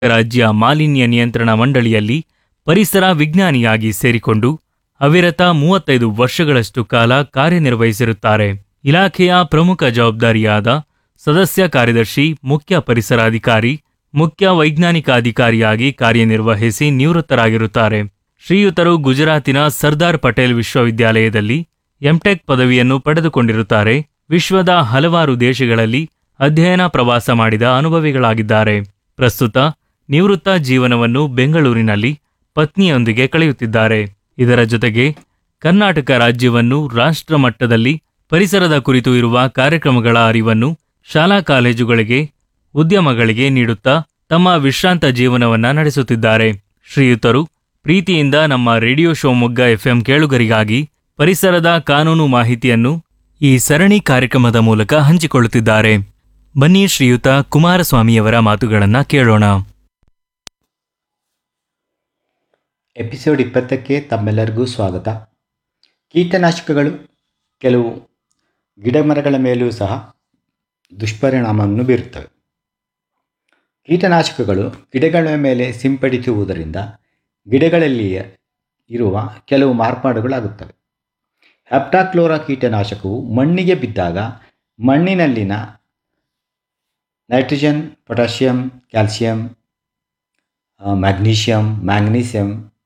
ರಾಜ್ಯ ಮಾಲಿನ್ಯ ನಿಯಂತ್ರಣ ಮಂಡಳಿಯಲ್ಲಿ ಪರಿಸರ ವಿಜ್ಞಾನಿಯಾಗಿ ಸೇರಿಕೊಂಡು ಅವಿರತ ಮೂವತ್ತೈದು ವರ್ಷಗಳಷ್ಟು ಕಾಲ ಕಾರ್ಯನಿರ್ವಹಿಸಿರುತ್ತಾರೆ ಇಲಾಖೆಯ ಪ್ರಮುಖ ಜವಾಬ್ದಾರಿಯಾದ ಸದಸ್ಯ ಕಾರ್ಯದರ್ಶಿ ಮುಖ್ಯ ಪರಿಸರಾಧಿಕಾರಿ ಮುಖ್ಯ ವೈಜ್ಞಾನಿಕ ಅಧಿಕಾರಿಯಾಗಿ ಕಾರ್ಯನಿರ್ವಹಿಸಿ ನಿವೃತ್ತರಾಗಿರುತ್ತಾರೆ ಶ್ರೀಯುತರು ಗುಜರಾತಿನ ಸರ್ದಾರ್ ಪಟೇಲ್ ವಿಶ್ವವಿದ್ಯಾಲಯದಲ್ಲಿ ಎಂಟೆಕ್ ಪದವಿಯನ್ನು ಪಡೆದುಕೊಂಡಿರುತ್ತಾರೆ ವಿಶ್ವದ ಹಲವಾರು ದೇಶಗಳಲ್ಲಿ ಅಧ್ಯಯನ ಪ್ರವಾಸ ಮಾಡಿದ ಅನುಭವಿಗಳಾಗಿದ್ದಾರೆ ಪ್ರಸ್ತುತ ನಿವೃತ್ತ ಜೀವನವನ್ನು ಬೆಂಗಳೂರಿನಲ್ಲಿ ಪತ್ನಿಯೊಂದಿಗೆ ಕಳೆಯುತ್ತಿದ್ದಾರೆ ಇದರ ಜೊತೆಗೆ ಕರ್ನಾಟಕ ರಾಜ್ಯವನ್ನು ರಾಷ್ಟ್ರ ಮಟ್ಟದಲ್ಲಿ ಪರಿಸರದ ಕುರಿತು ಇರುವ ಕಾರ್ಯಕ್ರಮಗಳ ಅರಿವನ್ನು ಶಾಲಾ ಕಾಲೇಜುಗಳಿಗೆ ಉದ್ಯಮಗಳಿಗೆ ನೀಡುತ್ತಾ ತಮ್ಮ ವಿಶ್ರಾಂತ ಜೀವನವನ್ನ ನಡೆಸುತ್ತಿದ್ದಾರೆ ಶ್ರೀಯುತರು ಪ್ರೀತಿಯಿಂದ ನಮ್ಮ ರೇಡಿಯೋ ಶಿವಮೊಗ್ಗ ಎಫ್ಎಂ ಕೇಳುಗರಿಗಾಗಿ ಪರಿಸರದ ಕಾನೂನು ಮಾಹಿತಿಯನ್ನು ಈ ಸರಣಿ ಕಾರ್ಯಕ್ರಮದ ಮೂಲಕ ಹಂಚಿಕೊಳ್ಳುತ್ತಿದ್ದಾರೆ ಬನ್ನಿ ಶ್ರೀಯುತ ಕುಮಾರಸ್ವಾಮಿಯವರ ಮಾತುಗಳನ್ನ ಕೇಳೋಣ ಎಪಿಸೋಡ್ ಇಪ್ಪತ್ತಕ್ಕೆ ತಮ್ಮೆಲ್ಲರಿಗೂ ಸ್ವಾಗತ ಕೀಟನಾಶಕಗಳು ಕೆಲವು ಗಿಡಮರಗಳ ಮೇಲೂ ಸಹ ದುಷ್ಪರಿಣಾಮವನ್ನು ಬೀರುತ್ತವೆ ಕೀಟನಾಶಕಗಳು ಗಿಡಗಳ ಮೇಲೆ ಸಿಂಪಡಿಸುವುದರಿಂದ ಗಿಡಗಳಲ್ಲಿ ಇರುವ ಕೆಲವು ಮಾರ್ಪಾಡುಗಳಾಗುತ್ತವೆ ಹ್ಯಾಪ್ಟಾಕ್ಲೋರಾ ಕೀಟನಾಶಕವು ಮಣ್ಣಿಗೆ ಬಿದ್ದಾಗ ಮಣ್ಣಿನಲ್ಲಿನ nitrogen potassium calcium magnesium manganese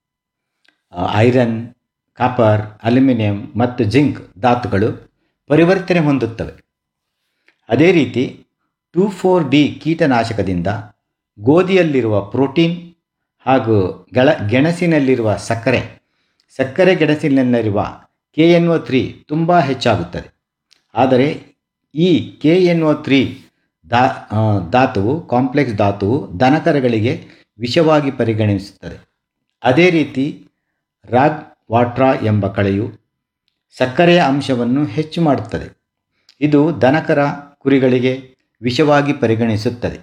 iron copper aluminium ಮತ್ತು ಜಿಂಕ್ ಧಾತುಗಳು ಪರಿವರ್ತನೆ ಹೊಂದುತ್ತವೆ ಅದೇ ರೀತಿ ಟೂ ಫೋರ್ ಡಿ ಕೀಟನಾಶಕದಿಂದ ಗೋಧಿಯಲ್ಲಿರುವ ಪ್ರೋಟೀನ್ ಹಾಗೂ ಗಳ ಗೆಣಸಿನಲ್ಲಿರುವ ಸಕ್ಕರೆ ಸಕ್ಕರೆ ಗೆಣಸಿನಲ್ಲಿರುವ ಕೆ ಎನ್ ಒ ತ್ರೀ ತುಂಬ ಹೆಚ್ಚಾಗುತ್ತದೆ ಆದರೆ ಈ ಕೆ ಎನ್ ಒ ತ್ರೀ ದಾ ಆ, ಧಾತುವು ಕಾಂಪ್ಲೆಕ್ಸ್ ಧಾತುವು ದನಕರಗಳಿಗೆ ವಿಷವಾಗಿ ಪರಿಗಣಿಸುತ್ತದೆ ಅದೇ ರೀತಿ ರಾಗ್ ವಾಟ್ರಾ ಎಂಬ ಕಳೆಯು ಸಕ್ಕರೆಯ ಅಂಶವನ್ನು ಹೆಚ್ಚು ಮಾಡುತ್ತದೆ ಇದು ದನಕರ ಕುರಿಗಳಿಗೆ ವಿಷವಾಗಿ ಪರಿಗಣಿಸುತ್ತದೆ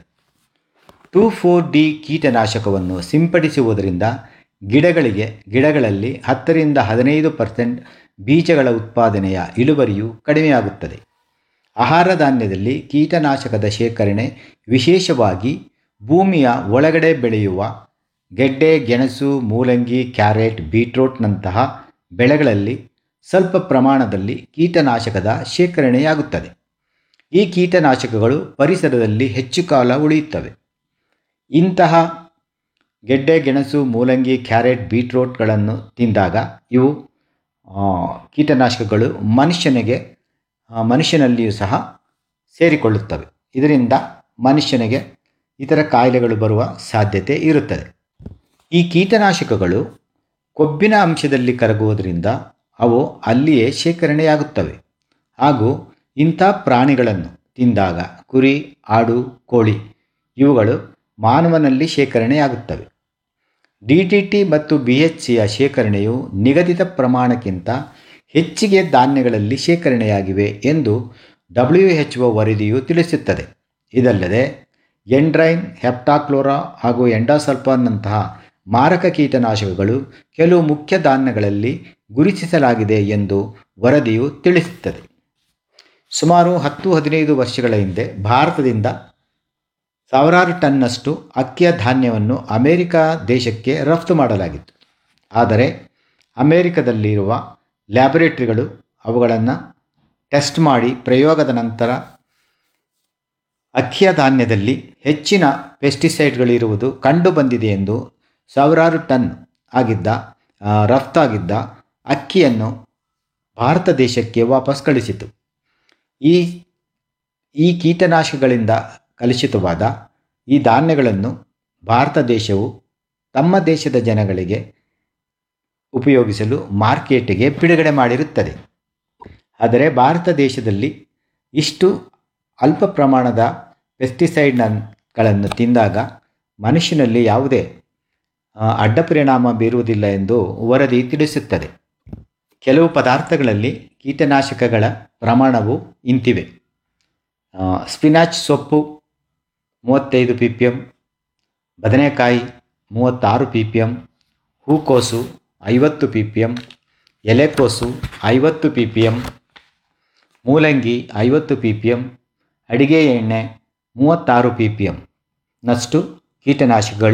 ಟೂ ಫೋರ್ ಡಿ ಕೀಟನಾಶಕವನ್ನು ಸಿಂಪಡಿಸುವುದರಿಂದ ಗಿಡಗಳಿಗೆ ಗಿಡಗಳಲ್ಲಿ ಹತ್ತರಿಂದ ಹದಿನೈದು ಪರ್ಸೆಂಟ್ ಬೀಜಗಳ ಉತ್ಪಾದನೆಯ ಇಳುವರಿಯು ಕಡಿಮೆಯಾಗುತ್ತದೆ ಆಹಾರ ಧಾನ್ಯದಲ್ಲಿ ಕೀಟನಾಶಕದ ಶೇಖರಣೆ ವಿಶೇಷವಾಗಿ ಭೂಮಿಯ ಒಳಗಡೆ ಬೆಳೆಯುವ ಗೆಡ್ಡೆ ಗೆಣಸು ಮೂಲಂಗಿ ಕ್ಯಾರೆಟ್ ಬೀಟ್ರೋಟ್ನಂತಹ ಬೆಳೆಗಳಲ್ಲಿ ಸ್ವಲ್ಪ ಪ್ರಮಾಣದಲ್ಲಿ ಕೀಟನಾಶಕದ ಶೇಖರಣೆಯಾಗುತ್ತದೆ ಈ ಕೀಟನಾಶಕಗಳು ಪರಿಸರದಲ್ಲಿ ಹೆಚ್ಚು ಕಾಲ ಉಳಿಯುತ್ತವೆ ಇಂತಹ ಗೆಡ್ಡೆ ಗೆಣಸು ಮೂಲಂಗಿ ಕ್ಯಾರೆಟ್ ಬೀಟ್ರೋಟ್ಗಳನ್ನು ತಿಂದಾಗ ಇವು ಆ, ಕೀಟನಾಶಕಗಳು ಮನುಷ್ಯನಿಗೆ ಆ, ಮನುಷ್ಯನಲ್ಲಿಯೂ ಸಹ ಸೇರಿಕೊಳ್ಳುತ್ತವೆ ಇದರಿಂದ ಮನುಷ್ಯನಿಗೆ ಇತರ ಕಾಯಿಲೆಗಳು ಬರುವ ಸಾಧ್ಯತೆ ಇರುತ್ತದೆ ಈ ಕೀಟನಾಶಕಗಳು ಕೊಬ್ಬಿನ ಅಂಶದಲ್ಲಿ ಕರಗುವುದರಿಂದ ಅವು ಅಲ್ಲಿಯೇ ಶೇಖರಣೆಯಾಗುತ್ತವೆ ಹಾಗೂ ಇಂಥ ಪ್ರಾಣಿಗಳನ್ನು ತಿಂದಾಗ ಕುರಿ ಆಡು ಕೋಳಿ ಇವುಗಳು ಮಾನವನಲ್ಲಿ ಶೇಖರಣೆಯಾಗುತ್ತವೆ ಡಿ ಟಿ ಟಿ ಮತ್ತು ಬಿ ಎಚ್ ಸಿಯ ಶೇಖರಣೆಯು ನಿಗದಿತ ಪ್ರಮಾಣಕ್ಕಿಂತ ಹೆಚ್ಚಿಗೆ ಧಾನ್ಯಗಳಲ್ಲಿ ಶೇಖರಣೆಯಾಗಿವೆ ಎಂದು ಡಬ್ಲ್ಯೂ ಎಚ್ ಒ ವರದಿಯು ತಿಳಿಸುತ್ತದೆ ಇದಲ್ಲದೆ ಎಂಡ್ರೈನ್ ಹೆಪ್ಟಾಕ್ಲೋರಾ ಹಾಗೂ ಎಂಡಾಸಲ್ಫಾನ್ನಂತಹ ಮಾರಕ ಕೀಟನಾಶಕಗಳು ಕೆಲವು ಮುಖ್ಯ ಧಾನ್ಯಗಳಲ್ಲಿ ಗುರುತಿಸಲಾಗಿದೆ ಎಂದು ವರದಿಯು ತಿಳಿಸುತ್ತದೆ ಸುಮಾರು ಹತ್ತು ಹದಿನೈದು ವರ್ಷಗಳ ಹಿಂದೆ ಭಾರತದಿಂದ ಸಾವಿರಾರು ಟನ್ನಷ್ಟು ಅಕ್ಕಿಯ ಧಾನ್ಯವನ್ನು ಅಮೆರಿಕ ದೇಶಕ್ಕೆ ರಫ್ತು ಮಾಡಲಾಗಿತ್ತು ಆದರೆ ಅಮೆರಿಕದಲ್ಲಿರುವ ಲ್ಯಾಬೊರೇಟರಿಗಳು ಅವುಗಳನ್ನು ಟೆಸ್ಟ್ ಮಾಡಿ ಪ್ರಯೋಗದ ನಂತರ ಅಕ್ಕಿಯ ಧಾನ್ಯದಲ್ಲಿ ಹೆಚ್ಚಿನ ಪೆಸ್ಟಿಸೈಡ್ಗಳಿರುವುದು ಕಂಡುಬಂದಿದೆ ಎಂದು ಸಾವಿರಾರು ಟನ್ ಆಗಿದ್ದ ಆ, ರಫ್ತಾಗಿದ್ದ ಅಕ್ಕಿಯನ್ನು ಭಾರತ ದೇಶಕ್ಕೆ ವಾಪಸ್ ಕಳಿಸಿತು ಈ ಈ ಕೀಟನಾಶಕಗಳಿಂದ ಕಲುಷಿತವಾದ ಈ ಧಾನ್ಯಗಳನ್ನು ಭಾರತ ದೇಶವು ತಮ್ಮ ದೇಶದ ಜನಗಳಿಗೆ ಉಪಯೋಗಿಸಲು ಮಾರ್ಕೆಟಿಗೆ ಬಿಡುಗಡೆ ಮಾಡಿರುತ್ತದೆ ಆದರೆ ಭಾರತ ದೇಶದಲ್ಲಿ ಇಷ್ಟು ಅಲ್ಪ ಪ್ರಮಾಣದ ಪೆಸ್ಟಿಸೈಡ್ಗಳನ್ನು ತಿಂದಾಗ ಮನುಷ್ಯನಲ್ಲಿ ಯಾವುದೇ ಆ, ಅಡ್ಡ ಪರಿಣಾಮ ಬೀರುವುದಿಲ್ಲ ಎಂದು ವರದಿ ತಿಳಿಸುತ್ತದೆ ಕೆಲವು ಪದಾರ್ಥಗಳಲ್ಲಿ ಕೀಟನಾಶಕಗಳ ಪ್ರಮಾಣವು ಇಂತಿವೆ ಆ, ಸ್ಪಿನಾಚ್ ಸೊಪ್ಪು ಮೂವತ್ತೈದು ಪಿ ಪಿ ಎಮ್ ಬದನೆಕಾಯಿ ಮೂವತ್ತಾರು ಪಿ ಪಿ ಎಮ್ ಹೂಕೋಸು ಐವತ್ತು ಪಿ ಪಿ ಎಮ್ ಎಲೆಕೋಸು ಐವತ್ತು ಪಿ ಪಿ ಎಮ್ ಮೂಲಂಗಿ ಐವತ್ತು ಪಿ ಪಿ ಎಮ್ ಅಡಿಗೆ ಎಣ್ಣೆ ಮೂವತ್ತಾರು ಪಿ ಪಿ ಎಮ್ ನಷ್ಟು ಕೀಟನಾಶಕಗಳು